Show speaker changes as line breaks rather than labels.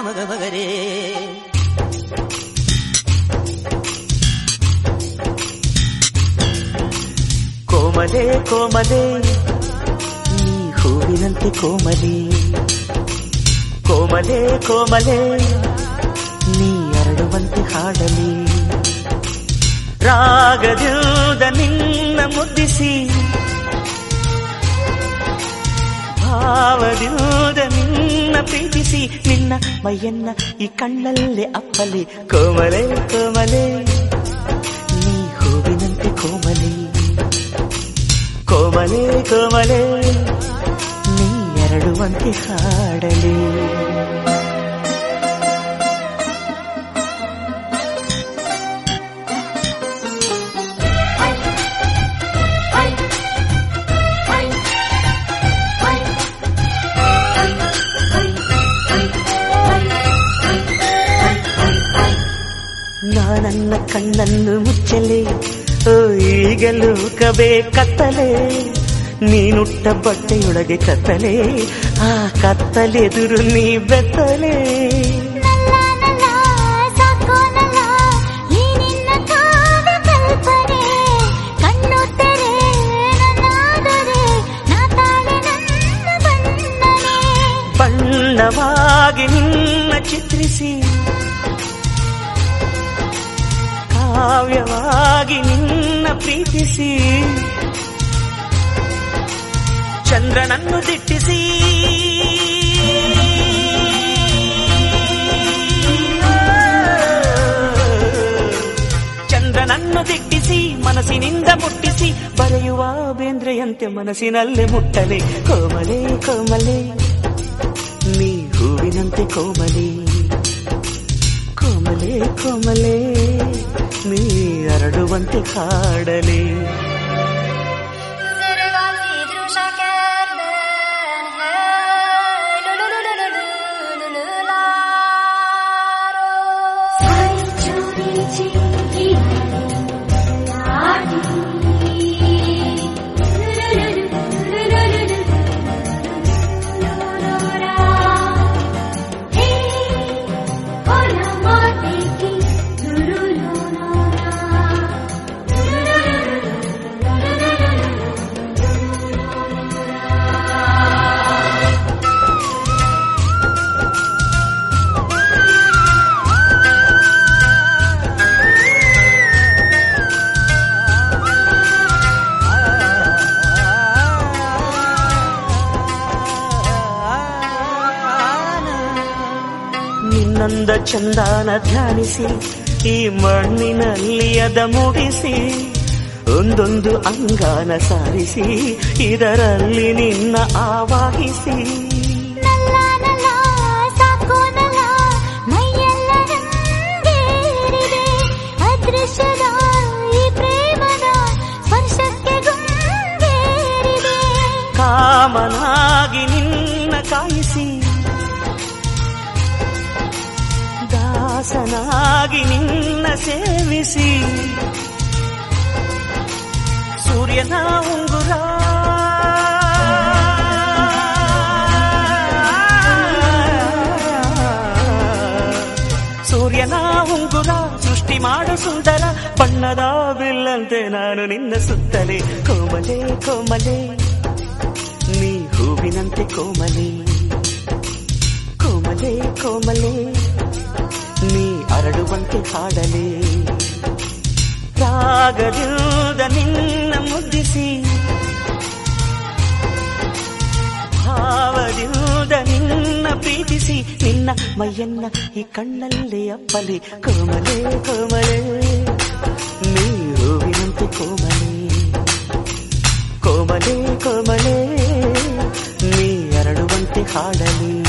ಮಗ ಮಗರೇ ಕೋಮಲೆ ಕೋಮಲೆ ನೀ ಹೂವಿನಂತೆ ಕೋಮಲೆ ಕೋಮಲೆ ಕೋಮಲೆ ನೀ ಅರಳುವಂತೆ ಹಾಡಲಿ ರಾಗದಿಂದ ನಿನ್ನ ಮುದ್ದಿಸಿ ಭಾವದಿಂದ ನಿನ್ನ ಪ್ರೀತಿಸಿ ನಿನ್ನ ಮೈಯನ್ನ ಈ ಕಣ್ಣಲ್ಲೇ ಅಪ್ಪಲಿ ಕೋಮಲೆ ಕೋಮಲೆ ನೀ ಹೂವಿನಂತೆ ಕೋಮಲೆ ಕೋಮಲೆ ಕೋಮಲೆ ನೀ ಎರಡುವಂತೆ ಹಾಡಲಿ ನಾನನ್ನ ಕಣ್ಣನ್ನು ಮುಚ್ಚಲೆ ಓ ಈಗಲೂ ಕಬೆ ಕತ್ತಲೆ ನೀನುಟ್ಟ ಬಟ್ಟೆಯೊಳಗೆ ಕತ್ತಲೆ ಆ ಕತ್ತಲೆದುರು ನೀ ಬೆತ್ತಲೆ ಬಣ್ಣವಾಗಿ ನಿನ್ನ ಚಿತ್ರಿಸಿ ಕಾವ್ಯವಾಗಿ ನಿನ್ನ ಪ್ರೀತಿಸಿ ಚಂದ್ರನನ್ನು ದಿಟ್ಟಿಸಿ ಚಂದ್ರನನ್ನು ದಿಟ್ಟಿಸಿ ಮನಸ್ಸಿನಿಂದ ಮುಟ್ಟಿಸಿ ಬರೆಯುವ ಬೇಂದ್ರೆಯಂತೆ ಮನಸ್ಸಿನಲ್ಲೇ ಮುಟ್ಟಲೆ ಕೋಮಲೆ ಕೋಮಲೆ ನೀ ಹೂವಿನಂತೆ ಕೋಮಲೆ ಕೋಮಲೆ ಕೋಮಲೆ ನೀ ಅರಡುವಂತೆ ಹಾಡಲೆ ನಿನ್ನಂದ ಚಂದಾನ ಧ್ಯಾನಿಸಿ ಈ ಮಣ್ಣಿನಲ್ಲಿ ಅದ ಮೂಡಿಸಿ ಒಂದೊಂದು ಅಂಗಾನ ಸಾರಿಸಿ ಇದರಲ್ಲಿ ನಿನ್ನ ಆವಾಹಿಸಿ ಕಾಮನಾಗಿ ನಿನ್ನ ಕಾಯಿಸಿ ದಾಸನಾಗಿ ನಿನ್ನ ಸೇವಿಸಿ ಸೂರ್ಯನ ಉಂಗುರ ಸೂರ್ಯನ ಉಂಗುರ ಸೃಷ್ಟಿ ಮಾಡು ಸುಂದರ ಬಣ್ಣದ ಬಿಲ್ಲಂತೆ ನಾನು ನಿನ್ನ ಸುತ್ತಲೇ ಕೋಮಲೆ ಕೋಮಲೆ ನೀ ಹೂವಿನಂತೆ ಕೋಮಲೆ ಕೋಮಲೆ ಕೋಮಲೆ ನೀ ಅರಡುವಂತೆ ಹಾಡಲೆ ರಾಗದಿಂದ ನಿನ್ನ ಮುದ್ದಿಸಿ ಭಾವದಿಂದ ನಿನ್ನ ಪ್ರೀತಿಸಿ ನಿನ್ನ ಮೈಯನ್ನ ಈ ಕಣ್ಣಲ್ಲಿ ಅಪ್ಪಲಿ ಕೋಮಲೆ ಕೋಮಲೆ ನೀ ಹೂವಿನಂತೆ ಕೋಮಲೆ ಕೋಮಲೆ ಕೋಮಲೆ ನೀ ಅರಡುವಂತೆ ಹಾಡಲಿ